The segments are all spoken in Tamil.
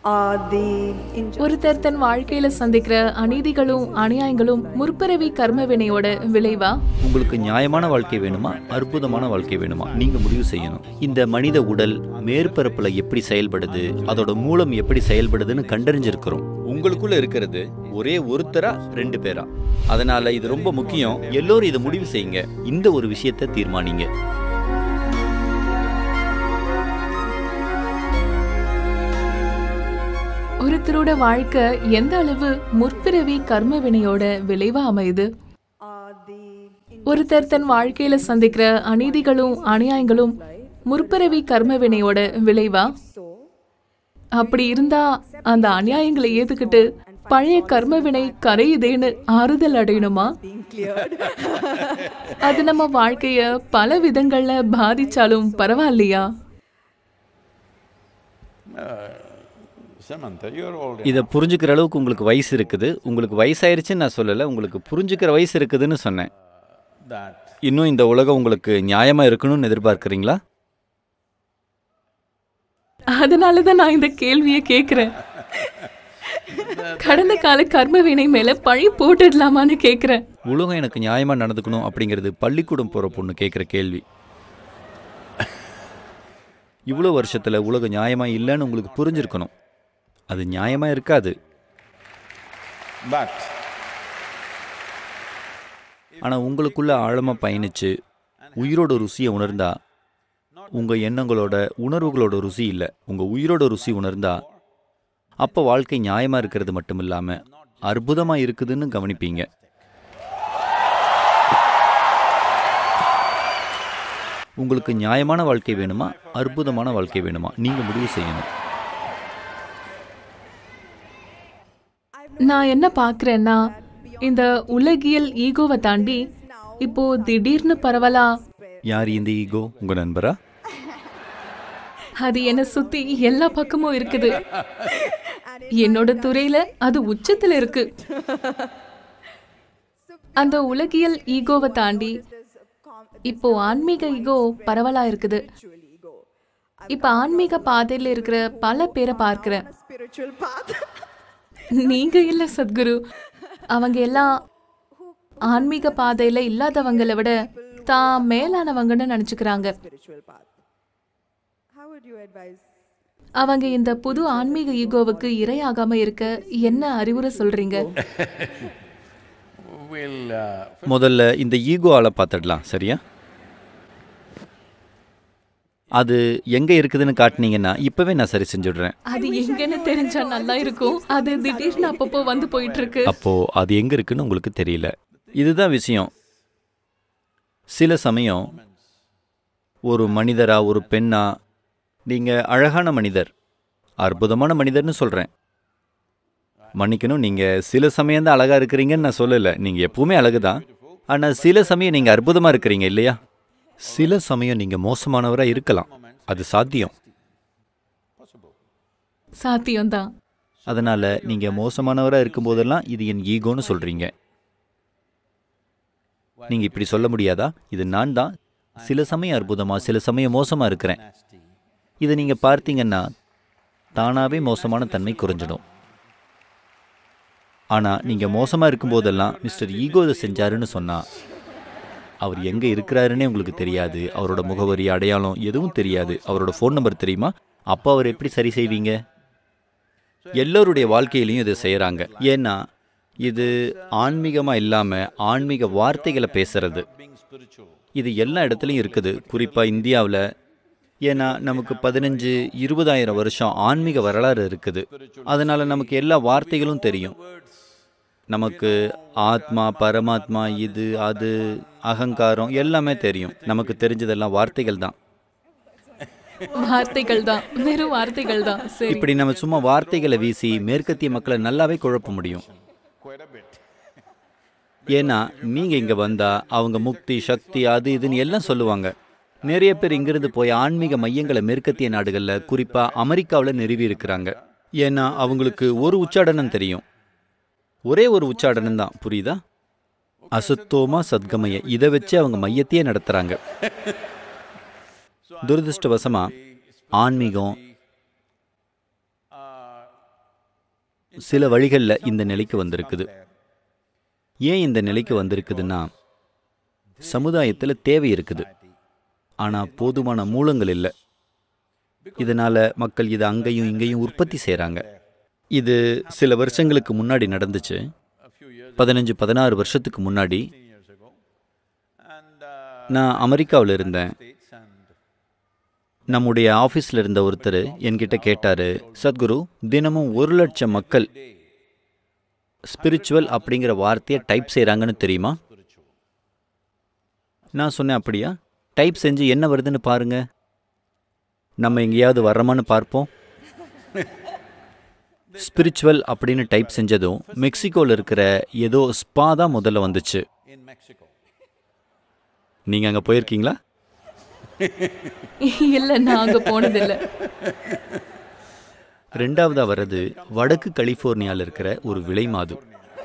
are the injustices. ஒருத்தர் தன் வாழ்க்கையில சந்திக்கிற அநீதிகளும் அநியாயங்களும் முற்பிறவி கர்ம வினையோட விளைவா உங்களுக்கு நியாயமான வாழ்க்கை வேணுமா அற்புதமான வாழ்க்கை வேணுமா நீங்க முடிவு செய்யணும் இந்த மனித உடல் மேற்பரப்புல எப்படி செயல்படுது அதோட மூலம் எப்படி செயல்படுதுன்னு கண்டறிஞ்சிருக்கிறோம் உங்களுக்குள்ள இருக்கிறது ஒரே ஒருத்தரா ரெண்டு பேரா அதனால இது ரொம்ப முக்கியம் எல்லோரும் இதை முடிவு செய்யுங்க இந்த ஒரு விஷயத்தை தீர்மானிங்க ஒருத்தரோட வாழ்க்கை எந்த அளவு முற்பிறவி கர்ம வினையோட விளைவா அமையுது are the ஒருத்தர் தன் வாழ்க்கையில சந்திக்கிற அநீதிகளும் அநியாயங்களும் முற்பிறவி கர்ம வினையோட விளைவா so அப்படி இருந்தா அந்த அநியாயங்களை ஏத்துக்கிட்டு பழைய கர்ம வினை கரையுதேன்னு ஆறுதல் அடையணுமா being cleared. அது நம்ம வாழ்க்கைய பல விதங்கள்ல பாதிச்சாலும் பரவாயில்லையா Samantha, you're already. இதை புரிஞ்சுக்கிற அளவுக்கு உங்களுக்கு வயசு இருக்குது உங்களுக்கு வயசாயிருச்சுன்னு நான் சொல்லலை உங்களுக்கு புரிஞ்சுக்கிற வயசு இருக்குதுன்னு சொன்னேன் that இன்னும் இந்த உலகம் உங்களுக்கு நியாயமா இருக்கணும்னு எதிர்பார்க்கறீங்களா அதனாலதான் நான் இந்த கேள்வியை கேக்குறேன் கடந்த கால கர்ம வினை மேல பழி போட்டுடலாமான்னு கேக்குறேன் உலகம் எனக்கு நியாயமா நடந்துக்கணும் அப்படிங்கிறது பள்ளிக்கூடம் போற பொண்ணு கேட்குற கேள்வி இவ்வளோ வருஷத்துல உலகம் நியாயமா இல்லைன்னு உங்களுக்கு புரிஞ்சிருக்கணும் அது நியாயமா இருக்காது but ஆனா உங்களுக்குள்ள ஆழமா பயணிச்சு உயிரோட ருசியை உணர்ந்தா உங்க எண்ணங்களோட உணர்வுகளோட ருசி இல்லை உங்க உயிரோட ருசி உணர்ந்தா அப்போ வாழ்க்கை நியாயமா இருக்கிறது மட்டும் இல்லாம அற்புதமா இருக்குதுன்னு கவனிப்பீங்க உங்களுக்கு நியாயமான வாழ்க்கை வேணுமா அற்புதமான வாழ்க்கை வேணுமா நீங்க முடிவு செய்யணும் நான் என்ன பாக்குறேன்னா இந்த உலகியல் ஈகோவை தாண்டி இப்போ திடீர்னு பரவலா யார் இந்த ஈகோ உங்க நண்பரா அது என்ன சுத்தி எல்லா பக்கமும் இருக்குது என்னோட துறையில அது உச்சத்துல இருக்கு அந்த உலகியல் ஈகோவை தாண்டி இப்போ ஆன்மீக ஈகோ பரவலா இருக்குது இப்ப ஆன்மீக பாதையில இருக்கிற பல பேரை பார்க்கிறேன் spiritual path. நீங்க இல்ல சத்குரு அவங்க எல்லாம் ஆன்மீக பாதையில இல்லாதவங்களை விட தான் மேலானவங்கன்னு நினைச்சுக்கிறாங்க spiritual path. How would you advise? அவங்க இந்த புது ஆன்மீக ஈகோவுக்கு இரையாகாம இருக்க என்ன அறிவுரை சொல்றீங்க we'll. Uh, முதல்ல இந்த ஈகோ ஆளை பார்த்துடலாம் சரியா அது எங்க இருக்குதுன்னு காட்டுனீங்கன்னா இப்பவே நான் சரி செஞ்சுடுறேன் அது எங்கன்னு தெரிஞ்சா நல்லா இருக்கும் அது திடீர்னு அப்பப்போ வந்து போயிட்டு இருக்கு அப்போ அது எங்க இருக்குன்னு உங்களுக்கு தெரியல இதுதான் விஷயம் சில சமயம் ஒரு மனிதரா ஒரு பெண்ணா நீங்க அழகான மனிதர் அற்புதமான மனிதர்னு சொல்றேன் மன்னிக்கணும் நீங்க சில சமயம் தான் அழகா இருக்கிறீங்கன்னு நான் சொல்லல நீங்க எப்பவுமே அழகுதான் ஆனா சில சமயம் நீங்க அற்புதமா இருக்கிறீங்க இல்லையா சில சமயம் நீங்க மோசமானவரா இருக்கலாம் அது சாத்தியம் சாத்தியம்தான் அதனால நீங்க மோசமானவரா இருக்கும்போதெல்லாம் இது என் ஈகோன்னு சொல்றீங்க நீங்க இப்படி சொல்ல முடியாதா இது நான் தான் சில சமயம் அற்புதமா சில சமயம் மோசமா இருக்கிறேன் இதை நீங்க பார்த்தீங்கன்னா தானாவே மோசமான தன்மை குறைஞ்சிடும் ஆனா நீங்க மோசமா இருக்கும்போதெல்லாம் மிஸ்டர் ஈகோ இதை செஞ்சாருன்னு சொன்னா அவர் எங்க இருக்கிறாருன்னே உங்களுக்கு தெரியாது அவரோட முகவரி அடையாளம் எதுவும் தெரியாது அவரோட ஃபோன் நம்பர் தெரியுமா அப்போ அவர் எப்படி சரி செய்வீங்க எல்லோருடைய வாழ்க்கையிலையும் இதை செய்கிறாங்க ஏன்னா இது ஆன்மீகமாக இல்லாமல் ஆன்மீக வார்த்தைகளை பேசுறது இது எல்லா இடத்துலையும் இருக்குது குறிப்பாக இந்தியாவில் ஏன்னா நமக்கு பதினஞ்சு இருபதாயிரம் வருஷம் ஆன்மீக வரலாறு இருக்குது அதனால நமக்கு எல்லா வார்த்தைகளும் தெரியும் நமக்கு ஆத்மா பரமாத்மா இது அது அகங்காரம் எல்லாமே தெரியும் நமக்கு தெரிஞ்சதெல்லாம் வார்த்தைகள் தான் வார்த்தைகள் தான் வெறும் வார்த்தைகள் தான் சரி இப்படி நம்ம சும்மா வார்த்தைகளை வீசி மேற்கத்திய மக்களை நல்லாவே குழப்ப முடியும் ஏன்னா நீங்க இங்க வந்தா அவங்க முக்தி சக்தி அது இதுன்னு எல்லாம் சொல்லுவாங்க நிறைய பேர் இங்கிருந்து போய் ஆன்மீக மையங்களை மேற்கத்திய நாடுகள்ல குறிப்பா அமெரிக்காவில் நிறுவி இருக்கிறாங்க ஏன்னா அவங்களுக்கு ஒரு உச்சாடனம் தெரியும் ஒரே ஒரு உச்சாடனம் தான் புரியுதா அசுத்தோமா சத்கமய இதை வச்சு அவங்க மையத்தையே நடத்துறாங்க துரதிருஷ்டவசமா ஆன்மீகம் சில வழிகளில் இந்த நிலைக்கு வந்திருக்குது ஏன் இந்த நிலைக்கு வந்திருக்குதுன்னா சமுதாயத்தில் தேவை இருக்குது ஆனால் போதுமான மூலங்கள் இல்லை இதனால மக்கள் இதை அங்கேயும் இங்கேயும் உற்பத்தி செய்கிறாங்க இது சில வருஷங்களுக்கு முன்னாடி நடந்துச்சு பதினஞ்சு பதினாறு வருஷத்துக்கு முன்னாடி நான் அமெரிக்காவில் இருந்தேன் நம்முடைய ஆஃபீஸில் இருந்த ஒருத்தர் என்கிட்ட கேட்டார் சத்குரு தினமும் ஒரு லட்சம் மக்கள் ஸ்பிரிச்சுவல் அப்படிங்கிற வார்த்தையை டைப் செய்கிறாங்கன்னு தெரியுமா நான் சொன்னேன் அப்படியா டைப் செஞ்சு என்ன வருதுன்னு பாருங்க நம்ம எங்கேயாவது வர்றோமான்னு பார்ப்போம் ஸ்பிரிச்சுவல் அப்படின்னு டைப் செஞ்சதும் மெக்சிகோவில் இருக்கிற ஏதோ ஸ்பா தான் முதல்ல வந்துச்சு நீங்கள் அங்கே போயிருக்கீங்களா இல்ல நான் அங்க போனதில்ல ரெண்டாவதா வர்றது வடக்கு கலிஃபோர்னியாவில் இருக்கிற ஒரு விலை மாது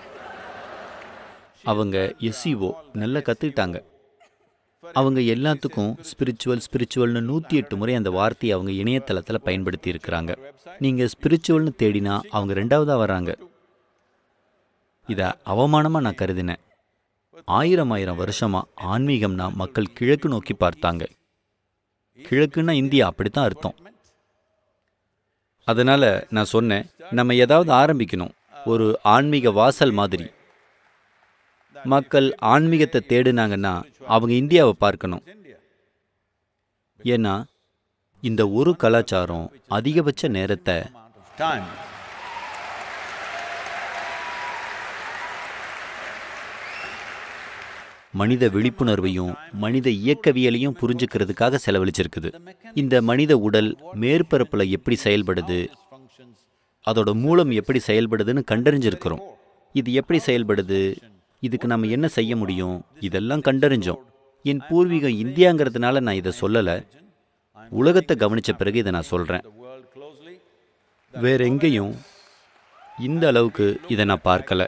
அவங்க எஸ்சிஓ நல்லா கற்றுக்கிட்டாங்க அவங்க எல்லாத்துக்கும் ஸ்பிரிச்சுவல் ஸ்பிரிச்சுவல்னு நூற்றி எட்டு முறை அந்த வார்த்தையை அவங்க இணையதளத்தில் பயன்படுத்தி இருக்கிறாங்க நீங்கள் ஸ்பிரிச்சுவல்னு தேடினா அவங்க ரெண்டாவதாக வராங்க இதை அவமானமாக நான் கருதினேன் ஆயிரம் ஆயிரம் வருஷமா ஆன்மீகம்னா மக்கள் கிழக்கு நோக்கி பார்த்தாங்க கிழக்குன்னா இந்தியா அப்படித்தான் அர்த்தம் அதனால நான் சொன்னேன் நம்ம ஏதாவது ஆரம்பிக்கணும் ஒரு ஆன்மீக வாசல் மாதிரி மக்கள் ஆன்மீகத்தை தேடினாங்கன்னா அவங்க இந்தியாவை பார்க்கணும் ஏன்னா இந்த ஒரு கலாச்சாரம் அதிகபட்ச நேரத்தை Time. மனித விழிப்புணர்வையும் மனித இயக்கவியலையும் புரிஞ்சுக்கிறதுக்காக செலவழிச்சிருக்குது இந்த மனித உடல் மேற்பரப்புல எப்படி செயல்படுது அதோட மூலம் எப்படி செயல்படுதுன்னு கண்டறிஞ்சிருக்கிறோம் இது எப்படி செயல்படுது இதுக்கு நம்ம என்ன செய்ய முடியும் இதெல்லாம் கண்டறிஞ்சோம் என் பூர்வீகம் இந்தியாங்கிறதுனால நான் இதை சொல்லலை உலகத்தை கவனிச்ச பிறகு இதை நான் சொல்கிறேன் வேற எங்கேயும் இந்த அளவுக்கு இதை நான் பார்க்கல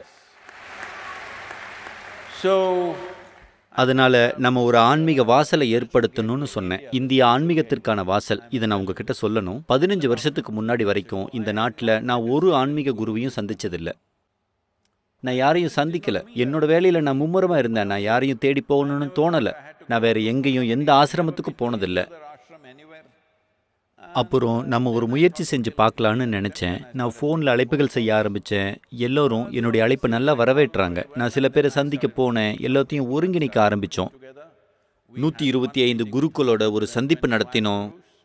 So, அதனால நம்ம ஒரு ஆன்மீக வாசலை ஏற்படுத்தணும்னு சொன்னேன் இந்திய ஆன்மீகத்திற்கான வாசல் இதை நான் உங்ககிட்ட சொல்லணும் பதினஞ்சு வருஷத்துக்கு முன்னாடி வரைக்கும் இந்த நாட்டில் நான் ஒரு ஆன்மீக குருவையும் சந்திச்சதில்லை நான் யாரையும் சந்திக்கல என்னோட வேலையில நான் மும்முரமா இருந்தேன் நான் யாரையும் தேடி போகணும்னு தோணல நான் வேற எங்கேயும் எந்த ஆசிரமத்துக்கும் போனதில்லை அப்புறம் நம்ம ஒரு முயற்சி செஞ்சு பார்க்கலான்னு நினச்சேன் நான் ஃபோனில் அழைப்புகள் செய்ய ஆரம்பித்தேன் எல்லோரும் என்னுடைய அழைப்பை நல்லா வரவேற்றாங்க நான் சில பேரை சந்திக்க போனேன் எல்லாத்தையும் ஒருங்கிணைக்க ஆரம்பித்தோம் நூற்றி இருபத்தி ஐந்து குருக்களோட ஒரு சந்திப்பு நடத்தினோம்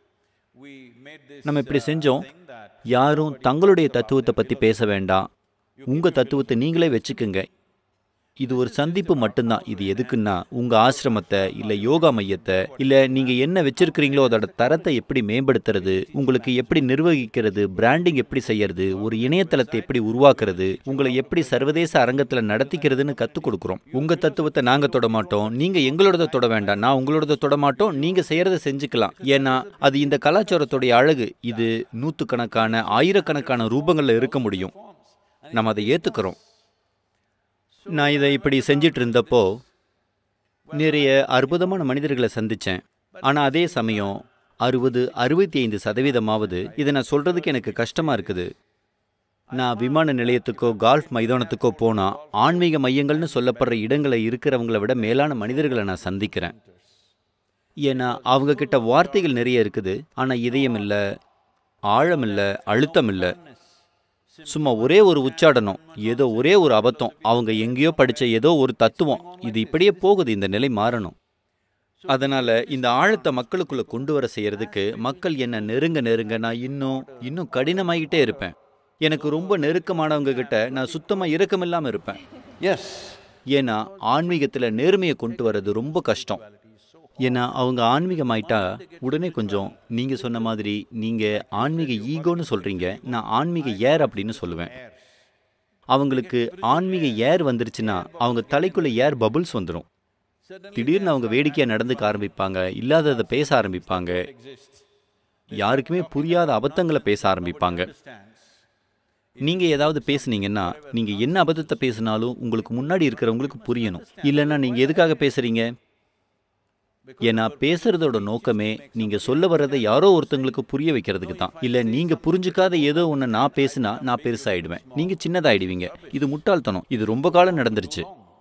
நம்ம இப்படி செஞ்சோம் யாரும் தங்களுடைய தத்துவத்தை பற்றி பேச வேண்டாம் உங்கள் தத்துவத்தை நீங்களே வச்சுக்குங்க இது ஒரு சந்திப்பு மட்டும்தான் இது எதுக்குன்னா உங்க ஆசிரமத்தை இல்ல யோகா மையத்தை இல்ல நீங்க என்ன வச்சிருக்கிறீங்களோ அதோட தரத்தை எப்படி மேம்படுத்துறது உங்களுக்கு எப்படி நிர்வகிக்கிறது பிராண்டிங் எப்படி செய்யறது ஒரு இணையதளத்தை எப்படி உருவாக்குறது உங்களை எப்படி சர்வதேச அரங்கத்துல நடத்திக்கிறதுன்னு கத்துக் கொடுக்குறோம் உங்க தத்துவத்தை நாங்க தொட மாட்டோம் நீங்க எங்களோடத தொட வேண்டாம் நான் உங்களோடத தொட மாட்டோம் நீங்க செய்யறத செஞ்சுக்கலாம் ஏன்னா அது இந்த கலாச்சாரத்துடைய அழகு இது நூத்துக்கணக்கான ஆயிரக்கணக்கான ரூபங்கள்ல இருக்க முடியும் நம்ம அதை ஏத்துக்கிறோம் நான் இதை இப்படி செஞ்சிட்டு இருந்தப்போ நிறைய அற்புதமான மனிதர்களை சந்திச்சேன் ஆனா அதே சமயம் அறுபது அறுபத்தி ஐந்து சதவீதமாவது இதை நான் சொல்றதுக்கு எனக்கு கஷ்டமா இருக்குது நான் விமான நிலையத்துக்கோ கால்ஃப் மைதானத்துக்கோ போனா ஆன்மீக மையங்கள்னு சொல்லப்படுற இடங்களை இருக்கிறவங்கள விட மேலான மனிதர்களை நான் சந்திக்கிறேன் ஏன்னா அவங்க கிட்ட வார்த்தைகள் நிறைய இருக்குது ஆனா இதயம் இல்லை ஆழம் இல்லை அழுத்தம் இல்லை சும்மா ஒரே ஒரு உச்சாடனம் ஏதோ ஒரே ஒரு அபத்தம் அவங்க எங்கேயோ படிச்ச ஏதோ ஒரு தத்துவம் இது இப்படியே போகுது இந்த நிலை மாறணும் அதனால இந்த ஆழத்தை மக்களுக்குள்ள கொண்டு வர செய்யறதுக்கு மக்கள் என்ன நெருங்க நெருங்க நான் இன்னும் இன்னும் கடினமாகிட்டே இருப்பேன் எனக்கு ரொம்ப நெருக்கமானவங்க கிட்ட நான் சுத்தமா இரக்கமில்லாம இருப்பேன் yes, ஏன்னா ஆன்மீகத்துல நேர்மையை கொண்டு வர்றது ரொம்ப கஷ்டம் ஏன்னா அவங்க ஆன்மீகமாயிட்டா உடனே கொஞ்சம் நீங்க சொன்ன மாதிரி நீங்க ஆன்மீக ஈகோன்னு சொல்றீங்க நான் ஆன்மீக ஏர் அப்படின்னு சொல்லுவேன் அவங்களுக்கு ஆன்மீக ஏர் வந்துருச்சுன்னா அவங்க தலைக்குள்ள ஏர் பபுள்ஸ் வந்துடும் திடீர்னு அவங்க வேடிக்கையா நடந்துக்க ஆரம்பிப்பாங்க இல்லாததை பேச ஆரம்பிப்பாங்க யாருக்குமே புரியாத அபத்தங்களை பேச ஆரம்பிப்பாங்க நீங்க ஏதாவது பேசுனீங்கன்னா நீங்க என்ன அபத்தத்தை பேசினாலும் உங்களுக்கு முன்னாடி இருக்கிறவங்களுக்கு புரியணும் இல்லைன்னா நீங்க எதுக்காக பேசுறீங்க ஏன்னா பேசுறதோட நோக்கமே நீங்க சொல்ல வர்றதை யாரோ ஒருத்தங்களுக்கு புரிய வைக்கிறதுக்கு தான் இல்ல நீங்க புரிஞ்சுக்காத ஏதோ ஒண்ணு நான் பேசினா நான் பெருசாயிடுவேன் நீங்க சின்னதாயிடுவீங்க இது முட்டாள்தனம் இது ரொம்ப காலம் நடந்துருச்சு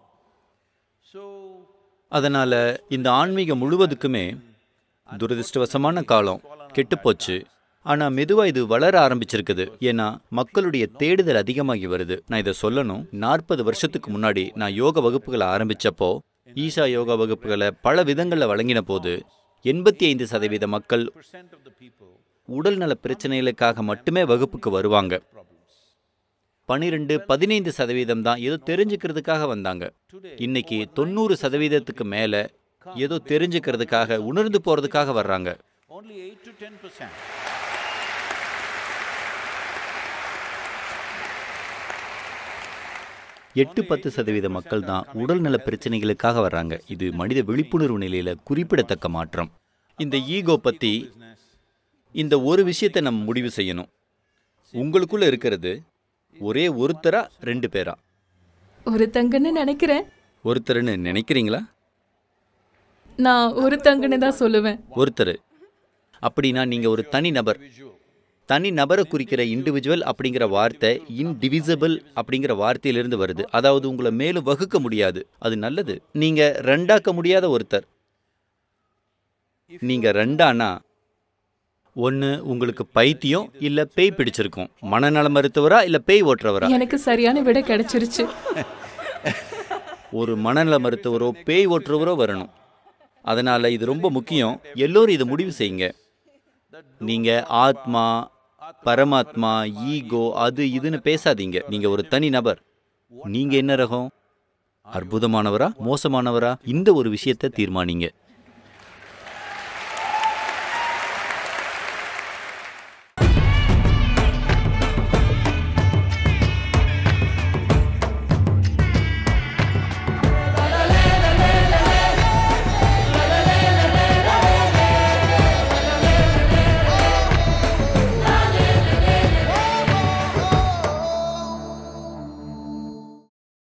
அதனால இந்த ஆன்மீகம் முழுவதுக்குமே துரதிருஷ்டவசமான காலம் கெட்டுப்போச்சு ஆனா மெதுவா இது வளர ஆரம்பிச்சிருக்குது ஏன்னா மக்களுடைய தேடுதல் அதிகமாகி வருது நான் இதை சொல்லணும் நாற்பது வருஷத்துக்கு முன்னாடி நான் யோக வகுப்புகளை ஆரம்பிச்சப்போ ஈஷா யோகா வகுப்புகளை பல விதங்களில் வழங்கின போது எண்பத்தி ஐந்து சதவீத மக்கள் உடல்நல பிரச்சனைகளுக்காக மட்டுமே வகுப்புக்கு வருவாங்க பனிரெண்டு பதினைந்து சதவீதம் தான் ஏதோ தெரிஞ்சுக்கிறதுக்காக வந்தாங்க இன்னைக்கு தொண்ணூறு சதவீதத்துக்கு மேல ஏதோ தெரிஞ்சுக்கிறதுக்காக உணர்ந்து போறதுக்காக வர்றாங்க Only 8 to 10 percent. எட்டு பத்து சதவீத மக்கள் தான் உடல்நல பிரச்சனைகளுக்காக வர்றாங்க இது மனித விழிப்புணர்வு நிலையில குறிப்பிடத்தக்க மாற்றம் இந்த ஈகோ பத்தி இந்த ஒரு விஷயத்தை நம்ம முடிவு செய்யணும் உங்களுக்குள்ள இருக்கிறது ஒரே ஒருத்தரா ரெண்டு பேரா ஒருத்தங்கன்னு நினைக்கிறேன் ஒருத்தர்னு நினைக்கிறீங்களா நான் ஒருத்தங்கன்னு தான் சொல்லுவேன் ஒருத்தர் அப்படின்னா நீங்க ஒரு தனி நபர் தனி நபரை குறிக்கிற இண்டிவிஜுவல் அப்படிங்கிற வார்த்தை இன்டிவிசிபிள் அப்படிங்கிற வார்த்தையிலிருந்து வருது அதாவது உங்களை மேலும் வகுக்க முடியாது அது நல்லது நீங்க ரெண்டாக்க முடியாத ஒருத்தர் நீங்க ரெண்டானா ஒன்று உங்களுக்கு பைத்தியம் இல்ல பேய் பிடிச்சிருக்கும் மனநல மருத்துவரா இல்ல பேய் ஓட்டுறவரா எனக்கு சரியான விடை கிடைச்சிருச்சு ஒரு மனநல மருத்துவரோ பேய் ஓட்டுறவரோ வரணும் அதனால இது ரொம்ப முக்கியம் எல்லோரும் இதை முடிவு செய்யுங்க நீங்க ஆத்மா பரமாத்மா ஈகோ அது இதுன்னு பேசாதீங்க நீங்க ஒரு தனி நபர் நீங்க என்ன ரகம் அற்புதமானவரா மோசமானவரா இந்த ஒரு விஷயத்தை தீர்மானிங்க